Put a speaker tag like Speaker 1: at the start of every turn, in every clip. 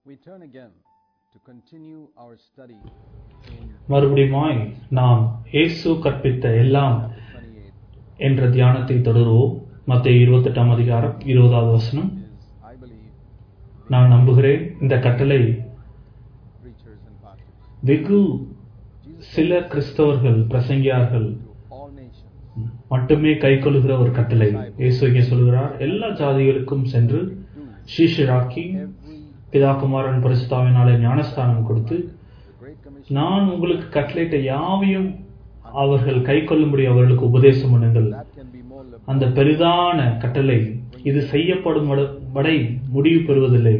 Speaker 1: We turn again to continue our study in
Speaker 2: மறுபடியுமாய் நாம் இயேசு கற்பித்த எல்லாம்
Speaker 1: 28
Speaker 2: என்ற தியானத்தை தொடருவோம் மத்திய இருபத்தெட்டாம் அதிகாரம் இருபதாவது வசனம்
Speaker 1: is, I believe,
Speaker 2: நான் நம்புகிறேன் இந்த கட்டளை
Speaker 1: preachers and pastors.
Speaker 2: வெகு
Speaker 1: Jesus
Speaker 2: சில கிறிஸ்தவர்கள் பிரசங்கியார்கள்
Speaker 1: to all nations,
Speaker 2: மட்டுமே கைக்கொள்ளுகிற ஒரு கட்டளை இயேசு இங்கே சொல்கிறார் எல்லா ஜாதிகளுக்கும் சென்று
Speaker 1: do
Speaker 2: சீஷராக்கி
Speaker 1: every
Speaker 2: பிதாகுமாரன் பரிசுத்தாவினாலே ஞானஸ்தானம் கொடுத்து
Speaker 1: the Great Commission
Speaker 2: நான் உங்களுக்கு கட்டளையிட்ட யாவையும் அவர்கள் கைக்கொள்ளும்படி அவர்களுக்கு உபதேசம் பண்ணுங்கள்
Speaker 1: that can be more liberal
Speaker 2: அந்த பெரிதான கட்டளை இது செய்யப்படும் வட- வரை முடிவு பெறுவதில்லை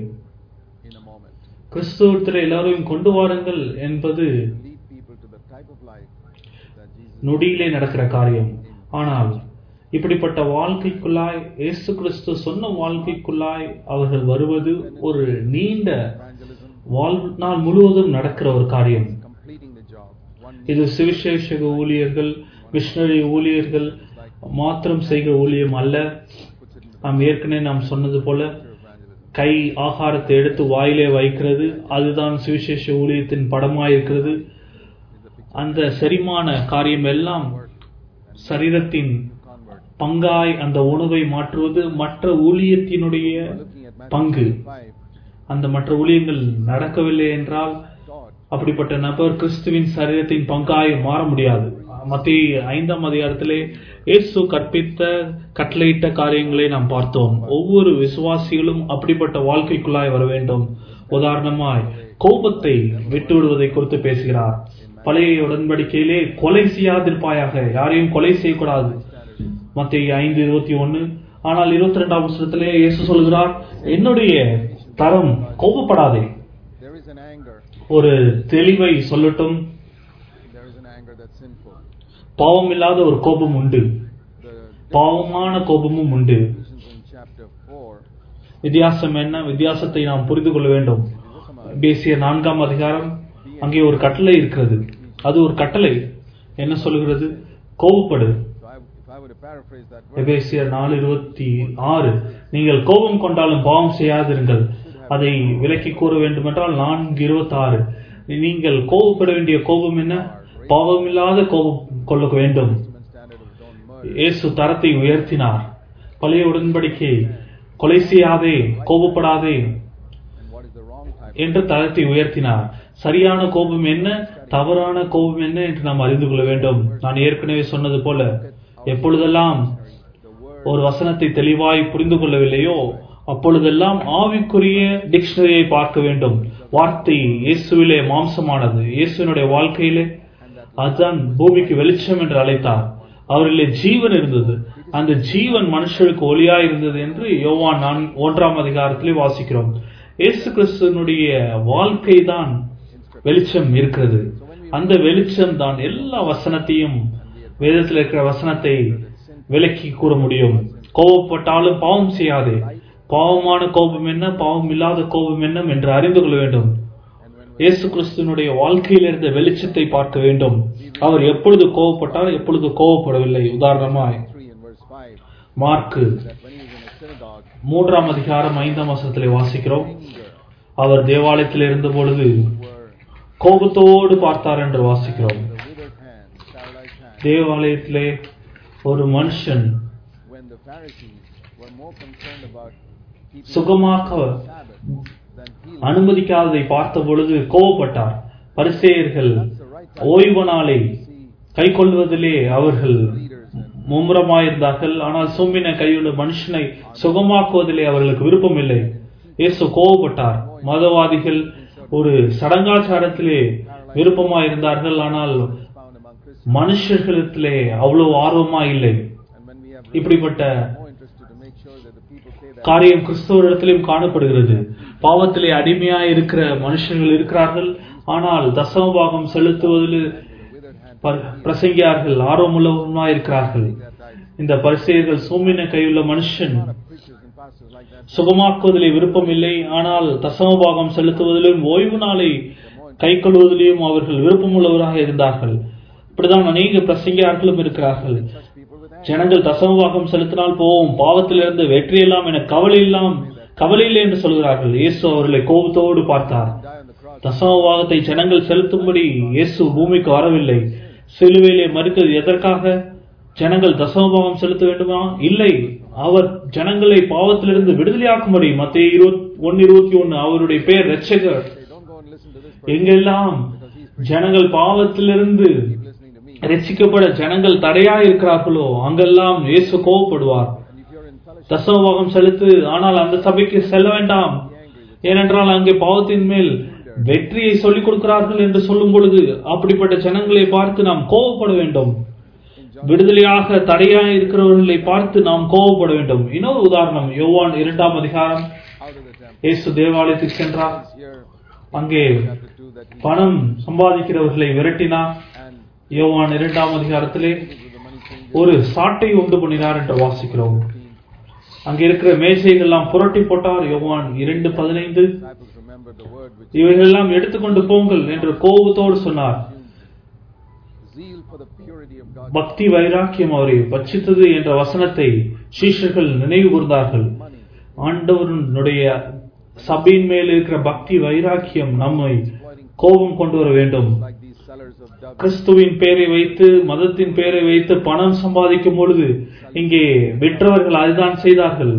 Speaker 1: in a moment.
Speaker 2: கிறிஸ்துவத்தில் எல்லாரையும் கொண்டு வாருங்கள் என்பது
Speaker 1: Lead people to the type of life that Jesus
Speaker 2: நொடியிலே நடக்கிற காரியம் ஆனால் இப்படிப்பட்ட வாழ்க்கைக்குள்ளாய் இயேசு கிறிஸ்து சொன்ன வாழ்க்கைக்குள்ளாய் அவர்கள் வருவது ஒரு நீண்ட
Speaker 1: evangelism
Speaker 2: வாழ்நாள் முழுவதும் நடக்கிற ஒரு காரியம்
Speaker 1: completing the job. One
Speaker 2: இது சுவிசேஷக ஊழியர்கள் மிஷனரி ஊழியர்கள் மாத்திரம் செய்கிற ஊழியம் அல்ல
Speaker 1: puts it in the
Speaker 2: நாம் ஏற்கனவே நாம் சொன்னது போல
Speaker 1: picture of evangelism.
Speaker 2: கை ஆகாரத்தை எடுத்து வாயிலே வைக்கிறது அதுதான் சுவிசேஷ ஊழியத்தின் படமாயிருக்கிறது
Speaker 1: Is the picture
Speaker 2: அந்த செரிமான காரியம் எல்லாம் சரீரத்தின்
Speaker 1: convert.
Speaker 2: பங்காய் அந்த உணவை மாற்றுவது மற்ற ஊழியத்தினுடைய
Speaker 1: Looking at Matthew
Speaker 2: பங்கு
Speaker 1: 5,
Speaker 2: அந்த மற்ற ஊழியங்கள் நடக்கவில்லை என்றால்
Speaker 1: God
Speaker 2: அப்படிப்பட்ட நபர் கிறிஸ்துவின் சரீரத்தின் பங்காய் மாற முடியாது மத்திய ஐந்தாம் அதிகாரத்திலே இயேசு கற்பித்த கட்டளையிட்ட காரியங்களை நாம் பார்த்தோம் ஒவ்வொரு விசுவாசிகளும் அப்படிப்பட்ட வாழ்க்கைக்குள்ளாய் வர வேண்டும் உதாரணமாய் கோபத்தை விட்டு விடுவதை குறித்து பேசுகிறார் பழைய உடன்படிக்கையிலே கொலை செய்யாதிருப்பாயாக யாரையும் கொலை செய்யக்கூடாது மத்திய ஐந்து இருபத்தி ஒன்னு ஆனால் இருபத்தி ரெண்டாம் வருஷத்திலே இயேசு சொல்கிறார் என்னுடைய தரம் கோபப்படாதே
Speaker 1: there is an anger
Speaker 2: ஒரு தெளிவை சொல்லட்டும்
Speaker 1: there is an anger that's sinful
Speaker 2: பாவம் இல்லாத ஒரு கோபம் உண்டு
Speaker 1: the
Speaker 2: பாவமான கோபமும் உண்டு
Speaker 1: definitions in chapter 4
Speaker 2: வித்தியாசம் என்ன வித்தியாசத்தை நாம் புரிந்து கொள்ள வேண்டும் பேசிய நான்காம் அதிகாரம் அங்கே ஒரு கட்டளை இருக்கிறது அது ஒரு கட்டளை என்ன சொல்லுகிறது கோபப்படு
Speaker 1: so I, if I were to paraphrase that verse
Speaker 2: எபேசியர் நாலு இருபத்தி ஆறு நீங்கள் கோபம் கொண்டாலும் பாவம் செய்யாதிருங்கள் அதை விலக்கி கூற வேண்டுமென்றால் நான்கு இருபத்தி ஆறு நீங்கள் கோபப்பட வேண்டிய கோபம் என்ன பாவமில்லாத கோபம் கொள்ள வேண்டும்
Speaker 1: human standard of don't murder
Speaker 2: இயேசு தரத்தை உயர்த்தினார் பழைய உடன்படிக்கை கொலை செய்யாதே கோபப்படாதே
Speaker 1: and what is the wrong type
Speaker 2: என்று தரத்தை உயர்த்தினார் சரியான கோபம் என்ன தவறான கோபம் என்ன என்று நாம் அறிந்து கொள்ள வேண்டும் நான் ஏற்கனவே சொன்னது போல எப்பொழுதெல்லாம்
Speaker 1: the word
Speaker 2: ஒரு வசனத்தை தெளிவாய் புரிந்து கொள்ளவில்லையோ அப்பொழுதெல்லாம் ஆவிக்குரிய டிக்ஷனரியை பார்க்க வேண்டும் வார்த்தை இயேசுவிலே மாம்சமானது இயேசுவினுடைய வாழ்க்கையிலே அதுதான் பூமிக்கு வெளிச்சம் என்று அழைத்தார் அவரிலே ஜீவன் இருந்தது அந்த ஜீவன் மனுஷருக்கு ஒளியாய் இருந்தது என்று யோவான் நான் ஒன்றாம் அதிகாரத்திலே வாசிக்கிறோம் இயேசு கிறிஸ்துவனுடைய வாழ்க்கை தான் வெளிச்சம் இருக்கிறது அந்த வெளிச்சம் தான் எல்லா வசனத்தையும் வேதத்தில் இருக்கிற வசனத்தை விலக்கி கூற முடியும் கோபப்பட்டாலும் பாவம் செய்யாதே பாவமான கோபம் என்ன பாவம் இல்லாத கோபம் என்ன என்று அறிந்து கொள்ள வேண்டும்
Speaker 1: and when
Speaker 2: இயேசு கிறிஸ்துவனுடைய வாழ்க்கையில் இருந்த வெளிச்சத்தை பார்க்க வேண்டும் அவர் எப்பொழுது கோபப்பட்டார் எப்பொழுது கோபப்படவில்லை உதாரணமாய்
Speaker 1: 3 and verse 5
Speaker 2: மார்க்கு
Speaker 1: that when he was in a synagogue
Speaker 2: மூன்றாம் அதிகாரம் ஐந்தாம் வசனத்திலே வாசிக்கிறோம்
Speaker 1: anger
Speaker 2: அவர் தேவாலயத்தில் இருந்த பொழுது
Speaker 1: were
Speaker 2: கோபத்தோடு பார்த்தார் என்று வாசிக்கிறோம்
Speaker 1: the withered hand paralyzed hand
Speaker 2: தேவாலயத்திலே ஒரு மனுஷன்
Speaker 1: when the Pharisees were more concerned about keeping
Speaker 2: சுகமாக்க
Speaker 1: Sabbath than healing
Speaker 2: அனுமதிக்காததை பார்த்த பொழுது கோபப்பட்டார் பரிசேயர்கள் ஓய்வு நாளை
Speaker 1: see
Speaker 2: கை கொள்வதிலே அவர்கள்
Speaker 1: leaders and
Speaker 2: மும்முரமாயிருந்தார்கள் ஆனால் சும்மின கையுள்ள மனுஷனை சுகமாக்குவதிலே அவர்களுக்கு விருப்பம் இல்லை இயேசு கோபப்பட்டார் மதவாதிகள் ஒரு சடங்காச்சாரத்திலே விருப்பமாயிருந்தார்கள் ஆனால்
Speaker 1: found among Christians
Speaker 2: மனுஷர்களிடத்திலே அவ்வளவு ஆர்வமா இல்லை
Speaker 1: and when we have
Speaker 2: இப்படிப்பட்ட
Speaker 1: more interested to make sure that the people say that
Speaker 2: காரியம் கிறிஸ்தவரிடத்திலும் காணப்படுகிறது பாவத்திலே அடிமையாய் இருக்கிற மனுஷர்கள் இருக்கிறார்கள் ஆனால் தசமபாகம் செலுத்துவதில்
Speaker 1: the withered hand
Speaker 2: ப- பிரசங்கியார்கள் ஆர்வமுள்ளவருமாய் இருக்கிறார்கள்
Speaker 1: that died
Speaker 2: இந்த பரிசெயர்கள் சூமின கையுள்ள மனுஷன்
Speaker 1: preachers and pastors like that
Speaker 2: சுகமாக்குவதிலே விருப்பம் இல்லை ஆனால் தசமபாகம் செலுத்துவதிலும் ஓய்வு நாளை கை கொள்வதிலும் அவர்கள் விருப்பமுள்ளவராக இருந்தார்கள் இப்படிதான் அநேக பிரசங்கியார்களும் இருக்கிறார்கள்
Speaker 1: such people with anger
Speaker 2: ஜனங்கள் தசமபாகம் செலுத்தினால் போவோம் பாவத்திலிருந்து வெற்றியெல்லாம் என கவலை இல்லாம் கவலை இல்லை என்று சொல்கிறார்கள் இயேசு அவர்களை கோபத்தோடு பார்த்தார்
Speaker 1: die on the cross.
Speaker 2: தசமபாகத்தை ஜனங்கள் செலுத்தும்படி இயேசு பூமிக்கு வரவில்லை சிலுவையிலே மறுத்தது எதற்காக ஜனங்கள் தசமபாகம் செலுத்த வேண்டுமா இல்லை அவர் ஜனங்களை பாவத்திலிருந்து விடுதலையாக்கும்படி மத்திய இருபத்தி ஒன்னு இருபத்தி ஒன்னு அவருடைய பெயர் ரட்சகர்
Speaker 1: Say, don't go and listen to this person
Speaker 2: எங்கெல்லாம் ஜனங்கள் பாவத்திலிருந்து
Speaker 1: keep listening to me.
Speaker 2: ரட்சிக்கப்பட ஜனங்கள் தடையா இருக்கிறார்களோ அங்கெல்லாம் இயேசு கோவப்படுவார்
Speaker 1: And if you're in fellowship,
Speaker 2: தசமபாகம் செலுத்து ஆனால் அந்த சபைக்கு செல்ல வேண்டாம்
Speaker 1: be angry with
Speaker 2: ஏனென்றால் அங்கே பாவத்தின் மேல் வெற்றியை சொல்லிக் கொடுக்கிறார்கள் என்று சொல்லும் பொழுது அப்படிப்பட்ட ஜனங்களை பார்த்து நாம் கோபப்பட வேண்டும்
Speaker 1: in John
Speaker 2: விடுதலையாக தடையாக இருக்கிறவர்களை பார்த்து நாம் கோபப்பட வேண்டும் இன்னொரு உதாரணம் யோவான் இரண்டாம் அதிகாரம்
Speaker 1: out of the temple.
Speaker 2: இயேசு தேவாலயத்துக்கு சென்றார்
Speaker 1: It's here
Speaker 2: அங்கே
Speaker 1: chapter 2 that he
Speaker 2: பணம் சம்பாதிக்கிறவர்களை விரட்டினார்
Speaker 1: and
Speaker 2: யோவான் இரண்டாம் அதிகாரத்திலே
Speaker 1: with the money changers.
Speaker 2: ஒரு சாட்டை உண்டு பண்ணினார் என்று வாசிக்கிறோம் அங்கே இருக்கிற மேசைகள்லாம் புரட்டி போட்டார் யோவான் இரண்டு பதினைந்து
Speaker 1: Disciples remember the word which
Speaker 2: இவைகளெல்லாம் எடுத்துக்கொண்டு போங்கள் என்று கோபத்தோடு சொன்னார்
Speaker 1: zeal for the purity of God.
Speaker 2: பக்தி வைராக்கியம் அவரை பட்சித்தது என்ற வசனத்தை சீஷர்கள் நினைவு கூர்ந்தார்கள்
Speaker 1: Money
Speaker 2: ஆண்டவருடைய சபையின் மேல் இருக்கிற பக்தி வைராக்கியம் நம்மை
Speaker 1: exploiting
Speaker 2: கோபம் கொண்டு வர வேண்டும்
Speaker 1: like these sellers of doves.
Speaker 2: கிறிஸ்துவின் பெயரை வைத்து மதத்தின் பெயரை வைத்து பணம் சம்பாதிக்கும் பொழுது இங்கே விற்றவர்கள் அதுதான் செய்தார்கள்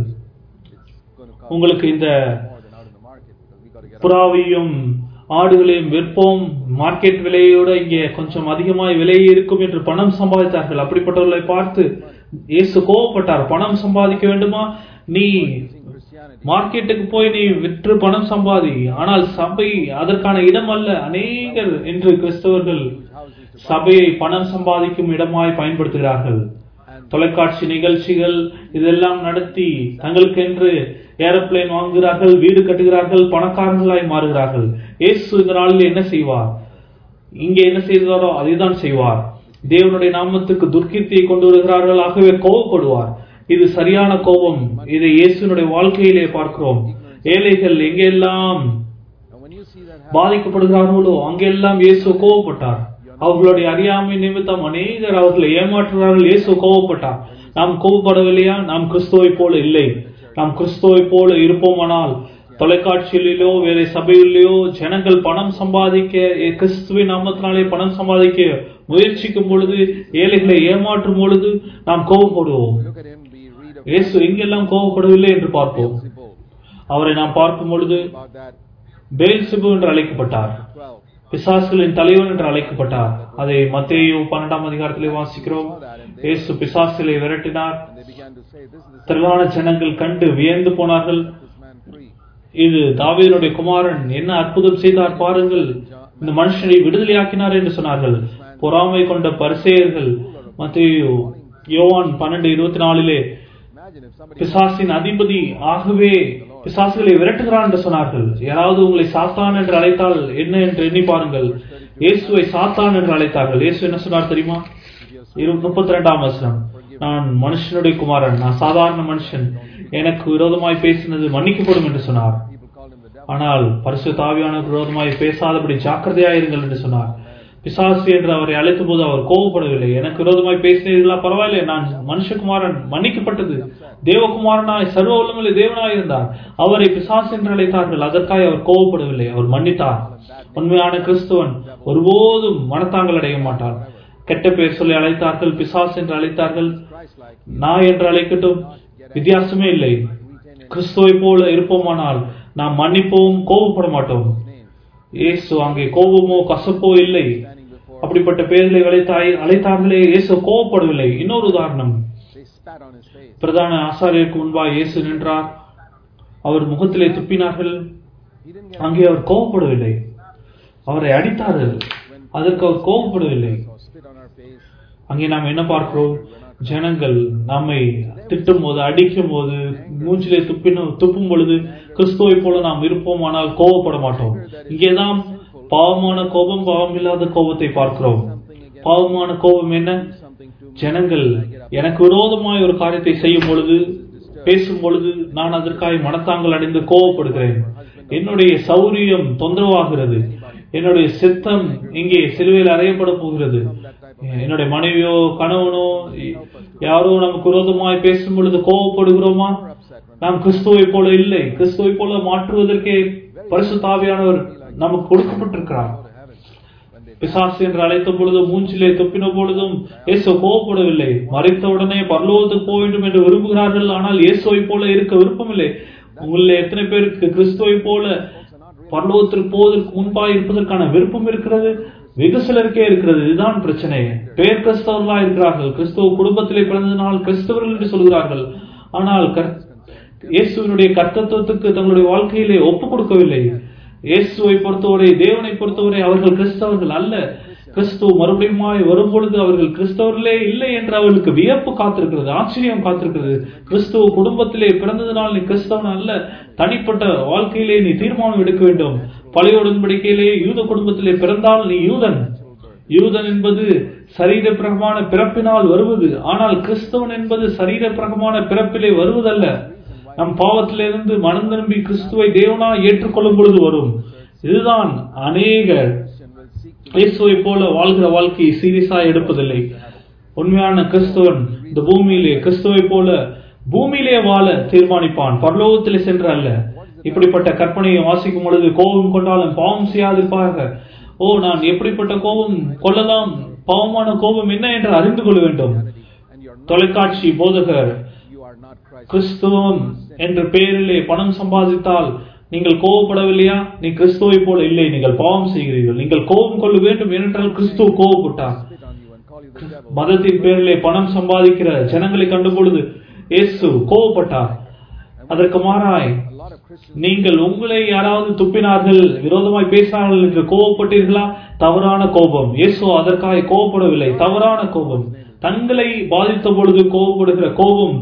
Speaker 1: It's going to cost
Speaker 2: உங்களுக்கு இந்த
Speaker 1: more than out in the market because we got to get out.
Speaker 2: புறாவையும் ஆடுகளையும் விற்போம் மார்க்கெட் விலையோட இங்கே கொஞ்சம் அதிகமாய் விலை இருக்கும் என்று பணம் சம்பாதித்தார்கள் அப்படிப்பட்டவர்களை பார்த்து இயேசு கோவப்பட்டார் பணம் சம்பாதிக்க வேண்டுமா நீ
Speaker 1: Using Christianity
Speaker 2: மார்க்கெட்டுக்கு போய் நீ விற்று பணம் சம்பாதி ஆனால் சபை அதற்கான இடம் அல்ல அநேகர் என்று கிறிஸ்தவர்கள்
Speaker 1: use houses to
Speaker 2: சபையை பணம் சம்பாதிக்கும் இடமாய் பயன்படுத்துகிறார்கள்
Speaker 1: and
Speaker 2: தொலைக்காட்சி நிகழ்ச்சிகள் இதெல்லாம் நடத்தி தங்களுக்கென்று ஏரோப்ளேன் வாங்குகிறார்கள் வீடு கட்டுகிறார்கள் பணக்காரர்களாய் மாறுகிறார்கள் இயேசு இந்த நாளில் என்ன செய்வார் இங்கே என்ன செய்தாரோ அதைதான் செய்வார் தேவனுடைய நாமத்துக்கு துர்க்கீர்த்தியை கொண்டு வருகிறார்கள் ஆகவே கோபப்படுவார் இது சரியான கோபம் இதை இயேசுனுடைய வாழ்க்கையிலே பார்க்கிறோம் ஏழைகள் எங்கெல்லாம்
Speaker 1: and when you see that happen,
Speaker 2: பாதிக்கப்படுகிறார்களோ அங்கெல்லாம் இயேசு கோவப்பட்டார் அவர்களுடைய அறியாமை நிமித்தம் அநேகர் அவர்களை ஏமாற்றுகிறார்கள் இயேசு கோவப்பட்டார் நாம் கோபப்படவில்லையா நாம் கிறிஸ்துவை போல இல்லை நாம் கிறிஸ்துவை போல இருப்போமானால் தொலைக்காட்சியிலோ வேற சபையிலோ ஜனங்கள் பணம் சம்பாதிக்க எ- கிறிஸ்துவின் நாமத்தினாலே பணம் சம்பாதிக்க முயற்சிக்கும் பொழுது ஏழைகளை ஏமாற்றும் பொழுது நாம் கோபப்படுவோம்
Speaker 1: look at him, we read of
Speaker 2: இயேசு எங்கெல்லாம் கோபப்படவில்லை என்று பார்ப்போம்
Speaker 1: Beelzebul.
Speaker 2: அவரை நாம் பார்க்கும் பொழுது
Speaker 1: About that,
Speaker 2: பேல்சிபு என்று அழைக்கப்பட்டார்
Speaker 1: 12.
Speaker 2: பிசாசுகளின் தலைவன் என்று அழைக்கப்பட்டார் அதை மத்தேயு பன்னெண்டாம் அதிகாரத்திலே வாசிக்கிறோம் இயேசு பிசாசுகளை விரட்டினார்
Speaker 1: And they began to say, This is the
Speaker 2: திரளான ஜனங்கள் கண்டு வியந்து போனார்கள்
Speaker 1: set this man free.
Speaker 2: இது தாவீதுடைய குமாரன் என்ன அற்புதம் செய்தார் பாருங்கள் இந்த மனுஷனை விடுதலையாக்கினார் என்று சொன்னார்கள் பொறாமை கொண்ட பரிசேயர்கள் மத்தேயு யோவான் பன்னெண்டு இருபத்தி நாலிலே
Speaker 1: Imagine if somebody
Speaker 2: பிசாசின் அதிபதி ஆகவே பிசாசுகளை விரட்டுகிறான் என்று சொன்னார்கள் யாராவது உங்களை சாத்தான் என்று அழைத்தால் என்ன என்று எண்ணி பாருங்கள் இயேசுவை சாத்தான் என்று அழைத்தார்கள் இயேசு என்ன சொன்னார் தெரியுமா இரு முப்பத்தி ரெண்டாம் வசனம் நான் மனுஷனுடைய குமாரன் நான் சாதாரண மனுஷன் எனக்கு விரோதமாய் பேசினது மன்னிக்கப்படும் என்று சொன்னார்
Speaker 1: people called him the devil.
Speaker 2: ஆனால் பரிசு தாவியான விரோதமாய் பேசாதபடி ஜாக்கிரதையாயிருங்கள் என்று சொன்னார் பிசாசு என்று அவரை அழைத்த போது அவர் கோபப்படவில்லை எனக்கு விரோதமாய் பேசினீர்களா பரவாயில்லை நான் மனுஷகுமாரன் மன்னிக்கப்பட்டது தேவகுமாரனாய் சர்வ வல்லமையுள்ள தேவனாய் இருந்தார் அவரை பிசாசு என்று அழைத்தார்கள் அதற்காக அவர் கோபப்படவில்லை அவர் மன்னித்தார் உண்மையான கிறிஸ்துவன் ஒருபோதும் மனத்தாங்கள் அடைய மாட்டார் கெட்ட பெயர் சொல்லி அழைத்தார்கள் பிசாசு என்று அழைத்தார்கள்
Speaker 1: Christ-like,
Speaker 2: நாய் என்று அழைக்கட்டும் வித்தியாசமே இல்லை
Speaker 1: retain his
Speaker 2: கிறிஸ்துவை போல இருப்போமானால் நாம் மன்னிப்போம் கோபப்பட மாட்டோம்
Speaker 1: name.
Speaker 2: இயேசு அங்கே கோபமோ கசப்போ இல்லை
Speaker 1: Standing before,
Speaker 2: அப்படிப்பட்ட பெயர்களை அழைத்தாய் அழைத்தார்களே இயேசு கோபப்படவில்லை இன்னொரு உதாரணம்
Speaker 1: they spat on his face.
Speaker 2: பிரதான ஆசாரியருக்கு முன்பாக இயேசு நின்றார் அவர் முகத்திலே துப்பினார்கள்
Speaker 1: He didn't get
Speaker 2: அங்கே அவர் கோபப்படவில்லை அவரை அடித்தார்கள் அதற்கு அவர் கோபப்படவில்லை
Speaker 1: or spit on our face.
Speaker 2: அங்கே நாம் என்ன பார்க்கிறோம் ஜனங்கள் நம்மை திட்டும் போது அடிக்கும் போது மூஞ்சிலே துப்பின துப்பும் பொழுது கிறிஸ்துவை போல நாம் இருப்போம் ஆனால் கோபப்பட மாட்டோம் இங்கேதான் பாவமான கோபம் பாவம் இல்லாத கோபத்தை பார்க்கிறோம் பாவமான கோபம் என்ன
Speaker 1: Something to me.
Speaker 2: ஜனங்கள் எனக்கு விரோதமாய் ஒரு காரியத்தை செய்யும் பொழுது பேசும் பொழுது நான் அதற்காக மனத்தாங்கள் அடைந்து கோபப்படுகிறேன் என்னுடைய சௌரியம் தொந்தரவாகிறது என்னுடைய சித்தம் இங்கே சிலுவையில் அறையப்பட போகிறது என்னுடைய மனைவியோ கணவனோ யாரோ நமக்கு விரோதமாய் பேசும் பொழுது கோபப்படுகிறோமா நாம் கிறிஸ்துவை போல இல்லை கிறிஸ்துவை போல மாற்றுவதற்கே பரிசுத்தாவியானவர் நமக்கு கொடுக்கப்பட்டிருக்கிறார்
Speaker 1: go to heaven when they
Speaker 2: பிசாசு என்று அழைத்த பொழுதும் மூஞ்சிலே துப்பின பொழுதும் இயேசு கோவப்படவில்லை மறைத்தவுடனே பரலோகத்துக்கு போக வேண்டும் என்று விரும்புகிறார்கள் ஆனால் இயேசுவை போல இருக்க விருப்பமில்லை உங்களில் எத்தனை பேருக்கு கிறிஸ்துவை போல பரலோகத்திற்கு போவதற்கு முன்பாக இருப்பதற்கான விருப்பம் இருக்கிறது வெகு சிலருக்கே இருக்கிறது இதுதான் பிரச்சனை பேர் கிறிஸ்தவர்களா இருக்கிறார்கள் கிறிஸ்துவ குடும்பத்திலே பிறந்ததினால் கிறிஸ்தவர்கள் என்று சொல்கிறார்கள் ஆனால் கர்- இயேசுவினுடைய கர்த்தத்துவத்துக்கு தங்களுடைய வாழ்க்கையிலே ஒப்பு கொடுக்கவில்லை இயேசுவை பொறுத்தவரை தேவனை பொறுத்தவரை அவர்கள் கிறிஸ்தவர்கள் அல்ல கிறிஸ்துவ மறுபடியுமாய் வரும்பொழுது அவர்கள் கிறிஸ்தவர்களே இல்லை என்று அவர்களுக்கு வியப்பு காத்திருக்கிறது ஆச்சரியம் காத்திருக்கிறது கிறிஸ்துவ குடும்பத்திலே பிறந்ததினால் நீ கிறிஸ்தவன் அல்ல தனிப்பட்ட வாழ்க்கையிலே நீ தீர்மானம் எடுக்க வேண்டும் பழைய உடன்படிக்கையிலே யூத குடும்பத்திலே பிறந்தால் நீ யூதன் யூதன் என்பது சரீர பிரகமான பிறப்பினால் வருவது ஆனால் கிறிஸ்தவன் என்பது சரீர பிரகமான பிறப்பிலே வருவதல்ல நம் பாவத்திலிருந்து மனம் திரும்பி கிறிஸ்துவை தேவனா ஏற்றுக்கொள்ளும் பொழுது வரும் இதுதான் அநேக
Speaker 1: Christian will seek to
Speaker 2: இயேசுவை போல வாழ்கிற வாழ்க்கையை சீரியஸா எடுப்பதில்லை உண்மையான கிறிஸ்தவன் இந்த பூமியிலே கிறிஸ்துவை போல பூமியிலே வாழ தீர்மானிப்பான் பரலோகத்திலே சென்று அல்ல இப்படிப்பட்ட கற்பனையை வாசிக்கும் பொழுது கோபம் கொண்டாலும் பாவம் செய்யாதிருப்பாக ஓ நான் எப்படிப்பட்ட கோபம் கொள்ளலாம் பாவமான கோபம் என்ன என்று அறிந்து கொள்ள வேண்டும்
Speaker 1: and you're not
Speaker 2: தொலைக்காட்சி போதகர்
Speaker 1: you are not Christ.
Speaker 2: கிறிஸ்துவம் என்ற பெயரிலே பணம் சம்பாதித்தால் நீங்கள் கோபப்படவில்லையா நீ கிறிஸ்துவை போல இல்லை நீங்கள் பாவம் செய்கிறீர்கள் நீங்கள் கோபம் கொள்ள வேண்டும் ஏனென்றால் கிறிஸ்துவ கோபப்பட்டார்
Speaker 1: Spit on you and call you the devil.
Speaker 2: மதத்தின் பேரிலே பணம் சம்பாதிக்கிற ஜனங்களை கண்டுபொழுது இயேசு கோபப்பட்டார் அதற்கு மாறாய்
Speaker 1: A lot of Christians
Speaker 2: நீங்கள் உங்களை யாராவது துப்பினார்கள் விரோதமாய் பேசினார்கள் என்று கோபப்பட்டீர்களா தவறான கோபம் இயேசு அதற்காக கோபப்படவில்லை தவறான கோபம் தங்களை பாதித்த பொழுது கோபப்படுகிற கோபம்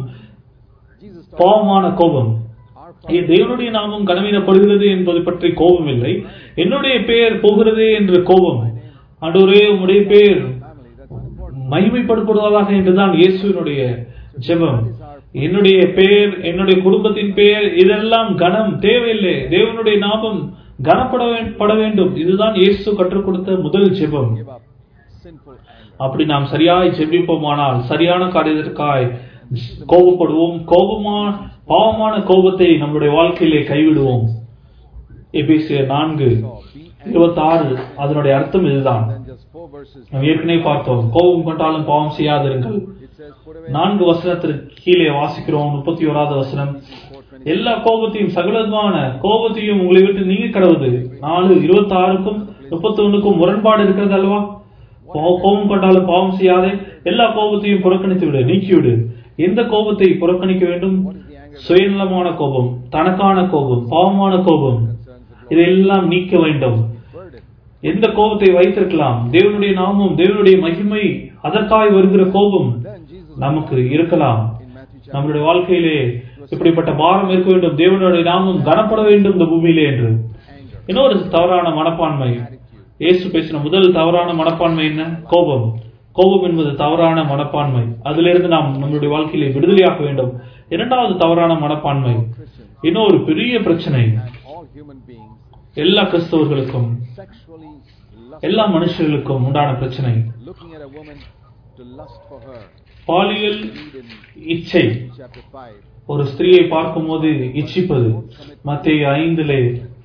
Speaker 1: Jesus taught
Speaker 2: பாவமான கோபம்
Speaker 1: our
Speaker 2: என் தேவனுடைய நாமம் கனவீனப்படுகிறது என்பது பற்றி கோபம் இல்லை என்னுடைய பெயர் போகிறதே என்று கோபம் ஆண்டவரே உம்முடைய பெயர்
Speaker 1: family. That's important.
Speaker 2: மகிமைப்படுத்துவதாக என்றுதான் இயேசுவினுடைய ஜெபம் என்னுடைய பெயர் என்னுடைய குடும்பத்தின் பெயர் இதெல்லாம் கனம் தேவையில்லை தேவனுடைய நாமம் கனப்பட வே- பட வேண்டும் இதுதான் இயேசு கற்றுக் கொடுத்த முதல் ஜெபம்
Speaker 1: Give up sinful anger.
Speaker 2: அப்படி நாம் சரியாய் ஜெபிப்போமானால் சரியான காரியத்திற்காய் கோபப்படுவோம் கோபமா பாவமான கோபத்தை நம்முடைய வாழ்க்கையிலே கைவிடுவோம் எபேசியர் நான்கு
Speaker 1: So be angry.
Speaker 2: இருபத்தாறு அதனுடைய அர்த்தம் இதுதான்
Speaker 1: Then just four verses.
Speaker 2: நாம் ஏற்கனவே பார்த்தோம் கோபம் கொண்டாலும் பாவம் செய்யாதிருங்கள்
Speaker 1: It says, put away
Speaker 2: நான்கு வசனத்திற்கு கீழே வாசிக்கிறோம் முப்பத்தி ஓராவது வசனம் எல்லா கோபத்தையும் சகலமான கோபத்தையும் உங்களை விட்டு நீங்க கடவுது நாலு இருபத்தி ஆறுக்கும் முப்பத்தி ஒண்ணுக்கும் முரண்பாடு இருக்கிறது அல்லவா கோ- கோபம் கொண்டாலும் பாவம் செய்யாதே எல்லா கோபத்தையும் புறக்கணித்து விடு நீக்கிவிடு எந்த கோபத்தை புறக்கணிக்க வேண்டும் சுயநலமான கோபம் தனக்கான கோபம் பாவமான கோபம்
Speaker 1: concerns the
Speaker 2: இதையெல்லாம் நீக்க வேண்டும்
Speaker 1: burden.
Speaker 2: எந்த கோபத்தை வைத்திருக்கலாம் தேவனுடைய நாமம் தேவனுடைய மகிமை அதற்காய் வருகிற கோபம்
Speaker 1: Then Jesus
Speaker 2: நமக்கு இருக்கலாம்
Speaker 1: in Matthew chapter
Speaker 2: நம்முடைய வாழ்க்கையிலே இப்படிப்பட்ட பாரம் இருக்க வேண்டும் தேவனுடைய நாமம் கனப்பட வேண்டும் இந்த பூமியிலே என்று
Speaker 1: anger,
Speaker 2: இன்னொரு தவறான மனப்பான்மை
Speaker 1: attitude.
Speaker 2: இயேசு பேசின முதல் தவறான மனப்பான்மை என்ன கோபம் கோபம் என்பது தவறான மனப்பான்மை அதிலிருந்து நாம் நம்முடைய வாழ்க்கையிலே விடுதலையாக வேண்டும் இரண்டாவது தவறான மனப்பான்மை
Speaker 1: Christians
Speaker 2: இன்னொரு பெரிய பிரச்சனை
Speaker 1: and all human beings
Speaker 2: எல்லா கிறிஸ்தவர்களுக்கும்
Speaker 1: sexually lust,
Speaker 2: எல்லா மனுஷர்களுக்கும் உண்டான பிரச்சனை
Speaker 1: looking at a woman to lust for her.
Speaker 2: பாலியல்
Speaker 1: Read in
Speaker 2: இச்சை
Speaker 1: chapter 5.
Speaker 2: ஒரு ஸ்திரீயை பார்க்கும்போது இச்சிப்பது மத்திய ஐந்திலே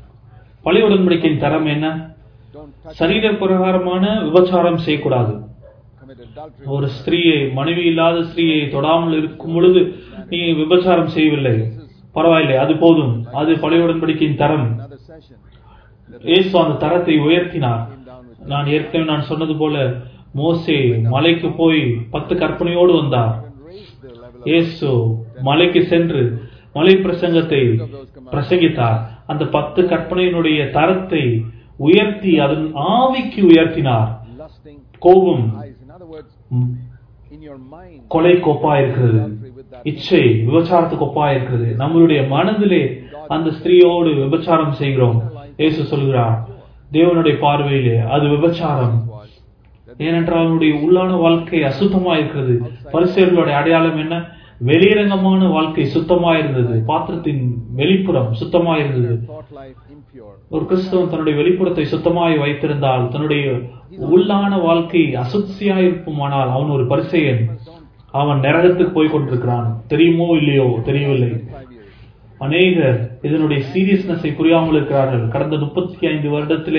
Speaker 2: பழைய உடன்படிக்கையின் தரம் என்ன
Speaker 1: Don't touch,
Speaker 2: சரீர பிரகாரமான விபச்சாரம் செய்யக்கூடாது
Speaker 1: commit adultery.
Speaker 2: ஒரு ஸ்திரீயை மனைவி இல்லாத ஸ்திரீயை தொடாமல் இருக்கும் பொழுது நீ விபச்சாரம் செய்யவில்லை பரவாயில்லை அது போதும் அது பழைய உடன்படிக்கையின் தரம்
Speaker 1: Another session. That
Speaker 2: இயேசு அந்த தரத்தை உயர்த்தினார்
Speaker 1: came down with
Speaker 2: நான் ஏற்கனவே நான் சொன்னது போல மோசே மலைக்கு போய் பத்து கற்பனையோடு வந்தார்
Speaker 1: and raised the level of
Speaker 2: இயேசு மலைக்கு சென்று மலை பிரசங்கத்தை பிரசங்கித்தார் அந்த பத்து கற்பனையினுடைய தரத்தை உயர்த்தி அதன் ஆவிக்கு உயர்த்தினார்
Speaker 1: lusting
Speaker 2: கோபம்
Speaker 1: eyes. In other words,
Speaker 2: ம்,
Speaker 1: in your mind,
Speaker 2: கொலை கோப்பா இருக்கிறது இச்சை விபச்சாரத்துக்கு ஒப்பா இருக்கிறது நம்மளுடைய மனதிலே அந்த ஸ்திரீயோடு விபச்சாரம் செய்கிறோம் இயேசு சொல்கிறார் தேவனுடைய பார்வையிலே அது விபச்சாரம்
Speaker 1: was that
Speaker 2: ஏனென்றால் அவனுடைய உள்ளான வாழ்க்கை அசுத்தமா இருக்கிறது பரிசேர்களுடைய அடையாளம் என்ன வெளியரங்கமான வாழ்க்கை சுத்தமா இருந்தது பாத்திரத்தின் வெளிப்புறம் சுத்தமா இருந்தது
Speaker 1: thought life impure.
Speaker 2: ஒரு கிறிஸ்தவன் தன்னுடைய வெளிப்புறத்தை சுத்தமாய் வைத்திருந்தால் தன்னுடைய உள்ளான வாழ்க்கை அசுத்தியாய் இருக்குமானால் அவன் ஒரு பரிசெயன் அவன் நரகத்துக்கு போய் கொண்டிருக்கிறான் தெரியுமோ இல்லையோ தெரியவில்லை
Speaker 1: Five years.
Speaker 2: அநேகர் இதனுடைய சீரியஸ்னஸை புரியாமல் இருக்கிறார்கள் கடந்த முப்பத்தி ஐந்து வருடத்திலே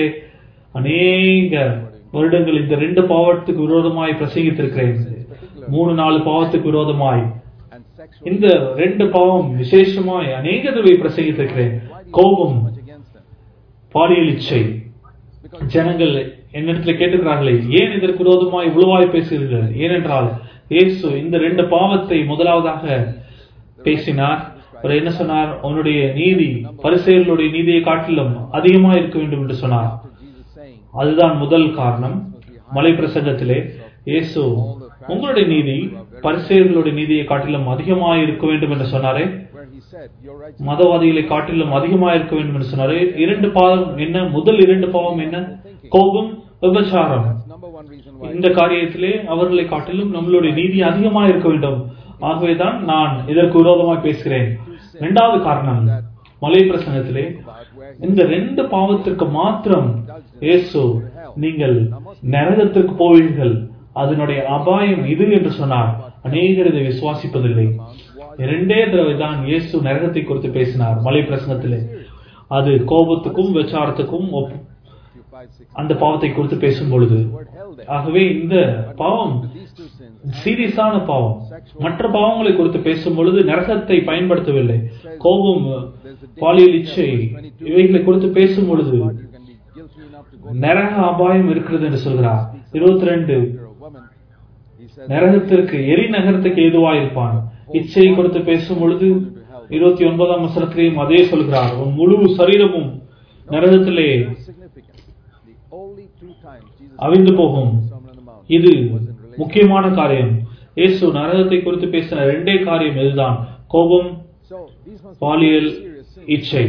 Speaker 2: அநேக வருடங்கள் இந்த ரெண்டு பாவத்துக்கு விரோதமாய் பிரசங்கித்திருக்கிறேன் மூணு நாலு பாவத்துக்கு விரோதமாய்
Speaker 1: and sexual
Speaker 2: இந்த ரெண்டு பாவம் விசேஷமாய் அநேக தடவை பிரசங்கித்திருக்கிறேன் கோபம்
Speaker 1: much against them.
Speaker 2: பாலியல் இச்சை
Speaker 1: Because
Speaker 2: ஜனங்கள் என்னிடத்துல கேட்டுக்கிறார்களே ஏன் இதற்கு விரோதமாய் இவ்வளவாய் பேசுகிறீர்கள் ஏனென்றால் இயேசு இந்த ரெண்டு பாவத்தை முதலாவதாக பேசினார் அவர் என்ன சொன்னார் உன்னுடைய நீதி பரிசெயர்களுடைய நீதியை காட்டிலும் அதிகமா இருக்க வேண்டும் என்று சொன்னார்
Speaker 1: after Jesus saying,
Speaker 2: அதுதான் முதல் காரணம் மலை பிரசங்கத்திலே இயேசு உங்களுடைய நீதி பரிசெயர்களுடைய நீதியை காட்டிலும் அதிகமாக இருக்க வேண்டும் என்று சொன்னாரே
Speaker 1: where he said, Your righteousness
Speaker 2: மதவாதிகளை காட்டிலும் அதிகமாக இருக்க வேண்டும் என்று சொன்னாரே இரண்டு பாவம் என்ன முதல் இரண்டு பாவம் என்ன கோபம் விபச்சாரம்
Speaker 1: That's number one reason why
Speaker 2: இந்த காரியத்திலே அவர்களை காட்டிலும் நம்மளுடைய நீதி அதிகமாக இருக்க வேண்டும் ஆகவேதான் நான் இதற்கு விரோதமாக பேசுகிறேன் இரண்டாவது காரணம் மலை பிரசங்கத்திலே
Speaker 1: about where he
Speaker 2: இந்த ரெண்டு பாவத்திற்கு மாத்திரம் இயேசு நீங்கள் நரகத்திற்கு போவீர்கள் அதனுடைய அபாயம் இது என்று சொன்னார் அநேகர் இதை விசுவாசிப்பதில்லை இரண்டே தடவை தான் இயேசு நரகத்தை குறித்து பேசினார் மலை பிரசங்கத்திலே அது கோபத்துக்கும் விசாரத்துக்கும் ஒப்பு-
Speaker 1: Matthew 5, 6,
Speaker 2: அந்த பாவத்தை குறித்து பேசும் பொழுது
Speaker 1: the word hell there.
Speaker 2: ஆகவே இந்த பாவம்
Speaker 1: To these two sins,
Speaker 2: சீரியஸான பாவம் மற்ற பாவங்களை குறித்து பேசும் பொழுது நரகத்தை பயன்படுத்தவில்லை கோபம் பாலியல் இச்சை இவைகளை குறித்து பேசும் பொழுது
Speaker 1: you can be guilty enough to go
Speaker 2: நரக அபாயம் இருக்கிறது என்று சொல்கிறார் இருபத்தி ரெண்டு
Speaker 1: after a woman. He says,
Speaker 2: நரகத்திற்கு எரி நகரத்துக்கு ஏதுவாயிருப்பான் இச்சையை குறித்து பேசும் பொழுது இருபத்தி ஒன்பதாம் வசனத்திலேயும் அதே சொல்கிறார் உன் முழு சரீரமும் நரகத்திலே
Speaker 1: significant. The only two times Jesus
Speaker 2: அவிந்து போகும்
Speaker 1: Sermon on the Mount
Speaker 2: இது
Speaker 1: was in relation
Speaker 2: முக்கியமான காரியம் இயேசு நரகத்தை குறித்து பேசின ரெண்டே காரியம் இதுதான் கோபம்
Speaker 1: So these must
Speaker 2: பாலியல்
Speaker 1: be serious sins.
Speaker 2: இச்சை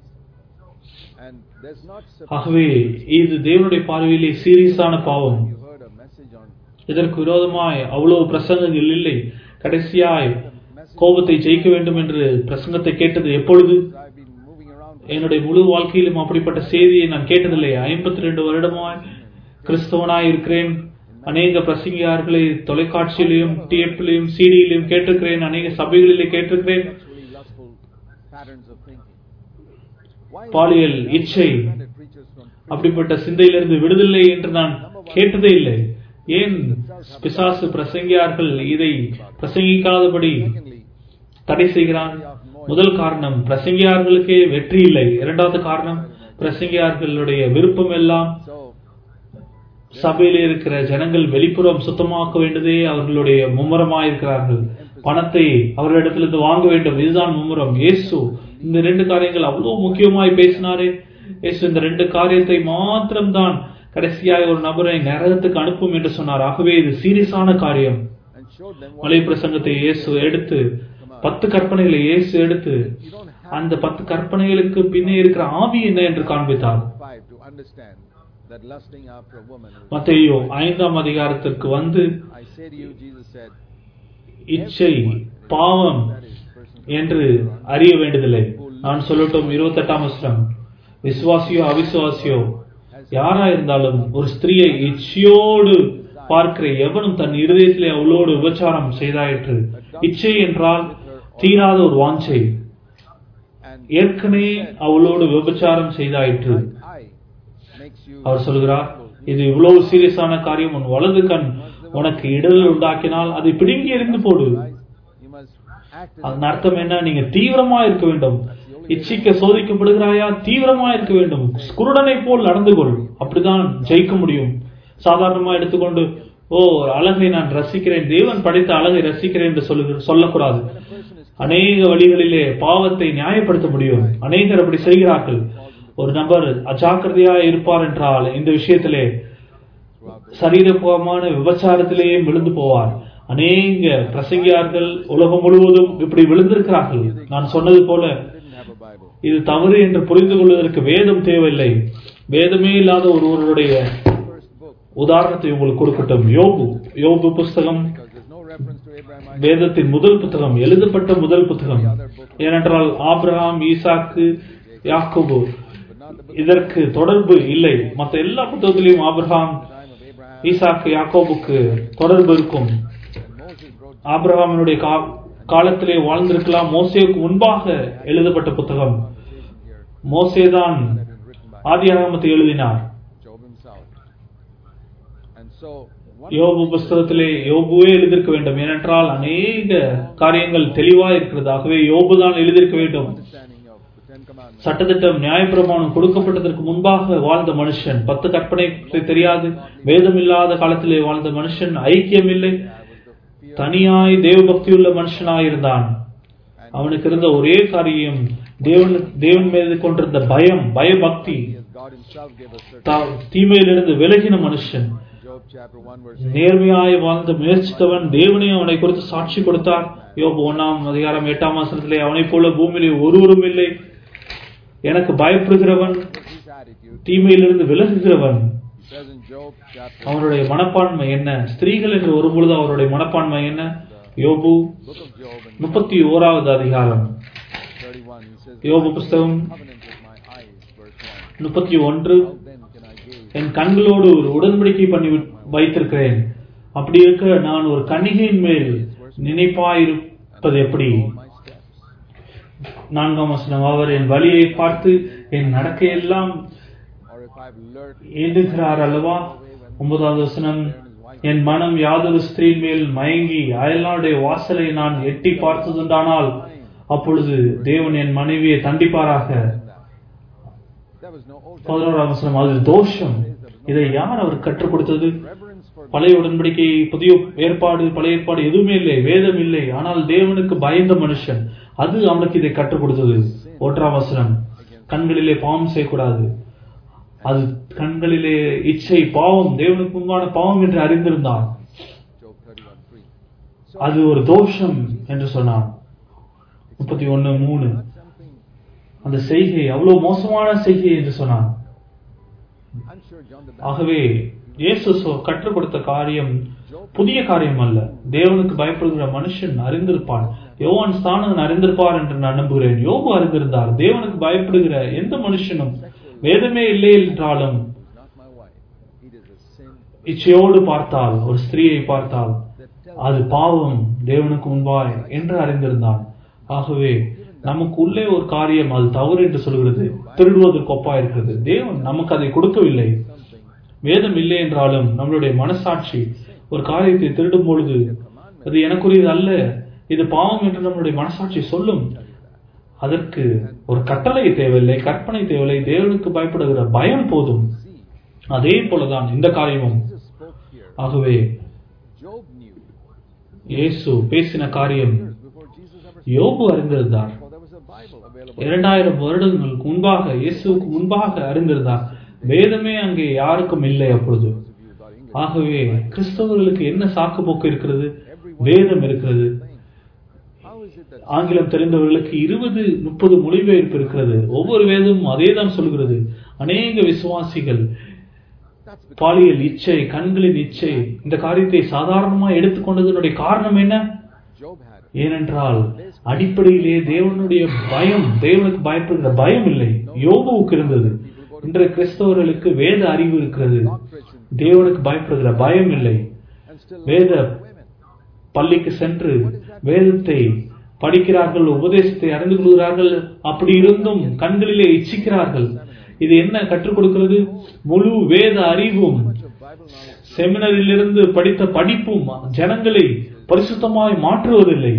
Speaker 1: And there's not
Speaker 2: ஆகவே இது தேவனுடைய பார்வையிலே சீரியஸான பாவம்
Speaker 1: you heard a message on
Speaker 2: இதற்கு விரோதமாய் அவ்வளவு பிரசங்கங்கள் இல்லை கடைசியாய் கோபத்தை ஜெயிக்க வேண்டும் என்று பிரசங்கத்தை கேட்டது எப்பொழுது
Speaker 1: I've been moving around
Speaker 2: என்னுடைய முழு வாழ்க்கையிலும் அப்படிப்பட்ட செய்தியை நான் கேட்டதில்லை ஐம்பத்தி ரெண்டு வருடமாய் கிறிஸ்தவனாய் இருக்கிறேன் அநேக பிரசங்கியார்களை தொலைக்காட்சியிலையும் டிஎப்பிலையும் சிடியிலையும் கேட்டிருக்கிறேன் அநேக சபைகளிலே கேட்டிருக்கிறேன்
Speaker 1: sexually lustful patterns of thinking. Why is
Speaker 2: பாலியல்
Speaker 1: it
Speaker 2: இச்சை
Speaker 1: prevented preachers from
Speaker 2: அப்படிப்பட்ட சிந்தையிலிருந்து விடுதலை என்று நான் கேட்டதே இல்லை ஏன் பிசாசு பிரசங்கியார்கள் இதை பிரசங்கிக்காதபடி
Speaker 1: secondly
Speaker 2: தடை செய்கிறான் முதல் காரணம் பிரசங்கியார்களுக்கே வெற்றி இல்லை இரண்டாவது காரணம் பிரசங்கியார்களுடைய விருப்பம் எல்லாம்
Speaker 1: so
Speaker 2: சபையிலே இருக்கிற ஜனங்கள் வெளிப்புறம் சுத்தமாக்க வேண்டியதே அவர்களுடைய மும்முரமாயிருக்கிறார்கள் பணத்தை அவர்களிடத்திலிருந்து வாங்க வேண்டும் இதுதான் மும்முரம் இயேசு இந்த ரெண்டு காரியங்கள் அவ்வளவு முக்கியமாய் பேசினாரே இயேசு இந்த ரெண்டு காரியத்தை மாத்திரம்தான் கடைசியாய் ஒரு நபரை நரகத்துக்கு அனுப்பும் என்று சொன்னார் ஆகவே இது சீரியஸான காரியம்
Speaker 1: and showed them what
Speaker 2: மலை பிரசங்கத்தை இயேசு எடுத்து பத்து கற்பனைகளை இயேசு எடுத்து அந்த பத்து கற்பனைகளுக்கு பின்னே இருக்கிற ஆவி என்ன என்று காண்பித்தார்
Speaker 1: five to understand that lusting after a woman is
Speaker 2: மத்தேயு ஐந்தாம் அதிகாரத்திற்கு வந்து
Speaker 1: I say to you Jesus said
Speaker 2: இச்சை பாவம்
Speaker 1: that is person
Speaker 2: என்று அறிய வேண்டியதில்லை நான் சொல்லட்டும் இருபத்தெட்டாம் வசனம் விசுவாசியோ அவிசுவாசியோ யாரா இருந்தாலும் ஒரு ஸ்திரீயை இச்சையோடு பார்க்கிற எவனும் தன் இருதயத்திலே அவளோடு விபச்சாரம் செய்தாயிற்று இச்சை என்றால் தீராத ஒரு வாஞ்சை
Speaker 1: and
Speaker 2: ஏற்கனவே அவளோடு விபச்சாரம் செய்தாயிற்று
Speaker 1: I makes you
Speaker 2: அவர் சொல்கிறார் இது இவ்வளவு சீரியஸான காரியம் உன் வலது கண் உனக்கு இடல் உண்டாக்கினால் அதை பிடுங்கி எறிந்து போடு
Speaker 1: you must act as
Speaker 2: அதன் அர்த்தம் என்ன நீங்க தீவிரமா இருக்க வேண்டும் இச்சிக்க சோதிக்கப்படுகிறாயா தீவிரமா இருக்க வேண்டும் குருடனை போல் நடந்து கொள் அப்படிதான் ஜெயிக்க முடியும் சாதாரணமா எடுத்துக்கொண்டு ஓ அழகை நான் ரசிக்கிறேன் தேவன் படைத்த அழகை ரசிக்கிறேன் என்று சொல்லு சொல்லக்கூடாது அநேக வழிகளிலே பாவத்தை நியாயப்படுத்த முடியும் அநேகர் அப்படி செய்கிறார்கள் ஒரு நபர் அஜாக்கிரதையா இருப்பார் என்றால் இந்த விஷயத்திலே சரீரபூர்வமான விபச்சாரத்திலேயே விழுந்து போவார் அநேக பிரசங்கியார்கள் உலகம் முழுவதும் இப்படி விழுந்திருக்கிறார்கள் நான் சொன்னது போல
Speaker 1: didn't have a Bible.
Speaker 2: இது தவறு என்று புரிந்து கொள்வதற்கு வேதம் தேவையில்லை வேதமே இல்லாத ஒருவருடைய
Speaker 1: First book,
Speaker 2: உதாரணத்தை உங்களுக்கு கொடுக்கட்டும் யோபு யோபு புஸ்தகம்
Speaker 1: because there's no reference to Abraham, Isaac,
Speaker 2: வேதத்தின் முதல் புத்தகம் எழுதப்பட்ட முதல் புத்தகம் ஏனென்றால் ஆபிரகாம் ஈசாக்கு யாக்கோபு
Speaker 1: but not the book
Speaker 2: இதற்கு தொடர்பு இல்லை மற்ற எல்லா புத்தகத்திலையும் ஆபிரகாம்
Speaker 1: time of Abraham.
Speaker 2: ஈசாக்கு யாக்கோபுக்கு தொடர்பு இருக்கும்
Speaker 1: And Moses wrote
Speaker 2: ஆபிரகாமினுடைய கா காலத்திலே வாழ்ந்திருக்கலாம் மோசேவுக்கு முன்பாக எழுதப்பட்ட புத்தகம் மோசேதான்
Speaker 1: that is written by
Speaker 2: ஆதியாகமத்தை எழுதினார்
Speaker 1: Job himself. And so, one
Speaker 2: யோபு புஸ்தகத்திலே யோபுவே எழுதியிருக்க வேண்டும் ஏனென்றால் அநேக காரியங்கள் தெளிவா இருக்கிறது ஆகவே யோபு தான் எழுதியிருக்க வேண்டும்
Speaker 1: understanding of the Ten Commandments
Speaker 2: சட்டத்திட்டம் நியாயப்பிரமாணம் கொடுக்கப்பட்டதற்கு முன்பாக வாழ்ந்த மனுஷன் பத்து கற்பனை தெரியாது வேதம் இல்லாத காலத்திலே வாழ்ந்த மனுஷன் ஐக்கியம் இல்லை
Speaker 1: was the fear
Speaker 2: தனியாய் தேவபக்தியுள்ள மனுஷனாயிருந்தான் அவனுக்கு இருந்த ஒரே காரியம் தேவன் தேவன் மீது கொண்டிருந்த பயம் பயபக்தி
Speaker 1: as God himself gave us certain
Speaker 2: தா- தீமையிலிருந்து விலகின மனுஷன்
Speaker 1: Job chapter 1 verse 8.
Speaker 2: நேர்மையாய் வாழ்ந்த முயற்சித்தவன் தேவனையும் அவனை குறித்து சாட்சி கொடுத்தார் யோபு ஒன்னாம் அதிகாரம் எட்டாம் மாசத்திலே அவனைப் போல பூமியிலே ஒருவரும் இல்லை எனக்கு பயப்படுகிறவன்
Speaker 1: What's his attitude?
Speaker 2: தீமையிலிருந்து விலகுகிறவன்
Speaker 1: He says in Job chapter
Speaker 2: அவனுடைய மனப்பான்மை என்ன ஸ்திரீகள் என்று வரும்பொழுது அவருடைய மனப்பான்மை என்ன யோபு
Speaker 1: book of Job and
Speaker 2: முப்பத்தி ஓராவது அதிகாரம்
Speaker 1: 31 he says
Speaker 2: யோபு புஸ்தகம்
Speaker 1: covenant with my eyes verse 1
Speaker 2: முப்பத்தி ஒன்று
Speaker 1: how then can I gaze
Speaker 2: என் கண்களோடு ஒரு உடன்படிக்கை பண்ணி வி- வைத்திருக்கிறேன் அப்படி இருக்க நான் ஒரு கன்னிகையின் மேல் நினைப்பாயிருப்பது எப்படி
Speaker 1: my steps
Speaker 2: நான்காம் வசனம் அவர் என் வழியை பார்த்து என் நடக்கையெல்லாம்
Speaker 1: or if I've lured
Speaker 2: ஏந்துகிறார் அல்லவா ஒன்பதாவது வசனம் என் மனம் யாதொரு ஸ்திரீ மேல் மயங்கி அயல்நாளுடைய வாசலை நான் எட்டி பார்த்ததுண்டானால் அப்பொழுது தேவன் என் மனைவியை தண்டிப்பாராக
Speaker 1: there was no old
Speaker 2: பதினோராம் வசனம் அது தோஷம் இதை யார் அவர் கற்றுக் கொடுத்தது
Speaker 1: reverence for
Speaker 2: பழைய உடன்படிக்கை புதிய ஏற்பாடு பழைய ஏற்பாடு எதுவுமே இல்லை வேதம் இல்லை ஆனால் தேவனுக்கு பயந்த மனுஷன் அது அவனுக்கு இதை கற்றுக் கொடுத்தது ஒன்றாம் வசனம் கண்களிலே பாவம் செய்யக்கூடாது அது கண்களிலே இச்சை பாவம் தேவனுக்கு முன்பான பாவம் என்று அறிந்திருந்தான்
Speaker 1: Job 31 3
Speaker 2: அது ஒரு தோஷம் என்று சொன்னான் முப்பத்தி ஒன்னு மூணு
Speaker 1: something
Speaker 2: அந்த செய்கை அவ்வளவு மோசமான செய்கை என்று சொன்னான்
Speaker 1: I'm sure John the
Speaker 2: ஆகவே இயேசு சொ- கற்றுக் கொடுத்த காரியம் புதிய காரியம் அல்ல தேவனுக்கு பயப்படுகிற மனுஷன் அறிந்திருப்பான் யோவான் ஸ்தானகன் அறிந்திருப்பார் என்று நான் நம்புகிறேன் யோபு அறிந்திருந்தார் தேவனுக்கு பயப்படுகிற எந்த மனுஷனும் வேதமே இல்லை என்றாலும்
Speaker 1: is not my wife it is a sin
Speaker 2: இச்சையோடு பார்த்தால் ஒரு ஸ்திரீயை பார்த்தால்
Speaker 1: that tells
Speaker 2: அது பாவம் தேவனுக்கு முன்பாய் என்று அறிந்திருந்தான் ஆகவே நமக்கு உள்ளே ஒரு காரியம் அது தவறு என்று சொல்கிறது திருடுவதற்கு ஒப்பா இருக்கிறது தேவன் நமக்கு அதை கொடுக்கவில்லை
Speaker 1: something
Speaker 2: வேதம் இல்லை என்றாலும் நம்மளுடைய மனசாட்சி ஒரு காரியத்தை திருடும் பொழுது அது எனக்குரியது அல்ல இது பாவம் என்று நம்மளுடைய மனசாட்சி சொல்லும் அதற்கு ஒரு கட்டளை தேவையில்லை கற்பனை தேவையில்லை தேவனுக்கு பயப்படுகிற பயம் போதும்
Speaker 1: see
Speaker 2: அதே போலதான் இந்த காரியமும்
Speaker 1: Jesus spoke here
Speaker 2: ஆகவே
Speaker 1: Job knew
Speaker 2: இயேசு பேசின காரியம்
Speaker 1: years before Jesus ever
Speaker 2: யோபு அறிந்திருந்தார்
Speaker 1: spoke there was a Bible available
Speaker 2: இரண்டாயிரம் வருடங்களுக்கு முன்பாக இயேசுவுக்கு முன்பாக அறிந்திருந்தார் வேதமே அங்கே யாருக்கும் இல்லை அப்பொழுது
Speaker 1: those of you who got English
Speaker 2: ஆகவே கிறிஸ்தவர்களுக்கு என்ன சாக்கு போக்கு இருக்கிறது வேதம் இருக்கிறது
Speaker 1: thing how is it that
Speaker 2: ஆங்கிலம் தெரிந்தவர்களுக்கு இருபது முப்பது மொழிபெயர்ப்பு இருக்கிறது ஒவ்வொரு வேதமும் அதே தான் சொல்கிறது அநேக விசுவாசிகள்
Speaker 1: that's because
Speaker 2: பாலியல் இச்சை கண்களின் இச்சை இந்த காரியத்தை சாதாரணமா எடுத்துக்கொண்டதனுடைய காரணம் என்ன
Speaker 1: Job had it
Speaker 2: ஏனென்றால் அடிப்படையிலே தேவனுடைய பயம் தேவனுக்கு பயப்படுகிற பயம் இல்லை யோபுவுக்கு இருந்தது இன்றைய கிறிஸ்தவர்களுக்கு வேத அறிவு இருக்கிறது
Speaker 1: doctrine
Speaker 2: தேவனுக்கு பயப்படுகிற பயம் இல்லை
Speaker 1: and still
Speaker 2: வேத
Speaker 1: women
Speaker 2: பள்ளிக்கு சென்று வேதத்தை படிக்கிறார்கள் உபதேசத்தை அறிந்து கொள்கிறார்கள் அப்படி இருந்தும் கண்களிலே இச்சிக்கிறார்கள் இது என்ன கற்றுக் கொடுக்கிறது முழு வேத அறிவும்
Speaker 1: much of Bible knowledge
Speaker 2: செமினரிலிருந்து படித்த படிப்பும் ஜனங்களை பரிசுத்தமாய் மாற்றுவதில்லை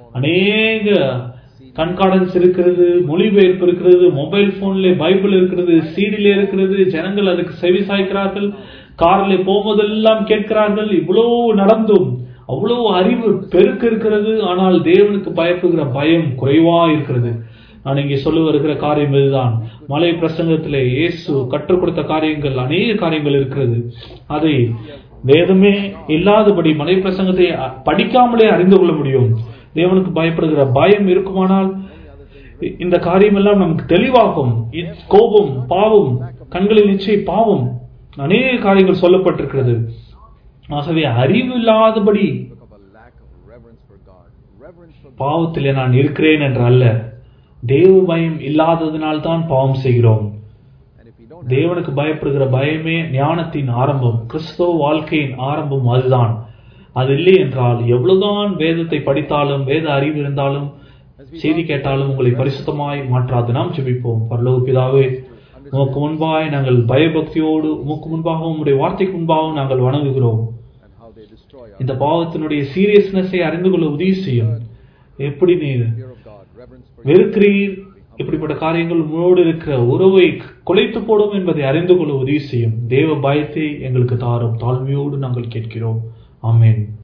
Speaker 2: அநேக கண்காடன்ஸ் இருக்கிறது மொழிபெயர்ப்பு இருக்கிறது மொபைல் போன்ல பைபிள் இருக்கிறது சீடில இருக்கிறது ஜனங்கள் அதுக்கு செவி சாய்க்கிறார்கள் கார்ல போகும்போதெல்லாம் கேட்கிறார்கள் இவ்வளவு நடந்தும் அவ்வளவு அறிவு பெருக்க இருக்கிறது ஆனால் தேவனுக்கு பயப்படுகிற பயம் குறைவா இருக்கிறது நான் இங்கே சொல்ல வருகிற காரியம் இதுதான் மலை பிரசங்கத்திலே இயேசு கற்றுக் கொடுத்த காரியங்கள் அநேக காரியங்கள் இருக்கிறது அதை வேதமே இல்லாதபடி மலை பிரசங்கத்தை அ- படிக்காமலே அறிந்து கொள்ள முடியும் தேவனுக்கு பயப்படுகிற பயம் இருக்குமானால் இ- இந்த காரியம் எல்லாம் நமக்கு தெளிவாகும் இ- கோபம் பாவம் கண்களில் நிச்சய பாவம் அநேக காரியங்கள் சொல்லப்பட்டிருக்கிறது ஆகவே அறிவு இல்லாதபடி
Speaker 1: because of a lack of reverence for God reverence for God
Speaker 2: பாவத்திலே நான் இருக்கிறேன் என்று அல்ல தேவ பயம் இல்லாததினால் தான் பாவம் செய்கிறோம்
Speaker 1: and if you don't
Speaker 2: தேவனுக்கு பயப்படுகிற பயமே ஞானத்தின் ஆரம்பம் கிறிஸ்தவ வாழ்க்கையின் ஆரம்பம் அதுதான் அது இல்லை என்றால் எவ்வளவுதான் வேதத்தை படித்தாலும் வேத அறிவு இருந்தாலும் செய்தி கேட்டாலும் உங்களை பரிசுத்தமாய் மாற்றாது நாம் ஜெபிப்போம் பரலோக பிதாவே உமக்கு முன்பாய் நாங்கள் பயபக்தியோடு உமக்கு முன்பாகவும் உம்முடைய வார்த்தைக்கு முன்பாகவும் நாங்கள் வணங்குகிறோம்
Speaker 1: and how they destroy our
Speaker 2: இந்த பாவத்தினுடைய சீரியஸ்னஸை அறிந்து கொள்ள உதவி செய்யும் எப்படி நீர்
Speaker 1: fear of God, reverence for you.
Speaker 2: வெறுக்கிறீர் இப்படிப்பட்ட காரியங்கள் உங்களோடு இருக்கிற உறவை குலைத்து போடும் என்பதை அறிந்து கொள்ள உதவி செய்யும் தேவ பயத்தை எங்களுக்கு தாரும் தாழ்மையோடு நாங்கள் கேட்கிறோம் ஆமென்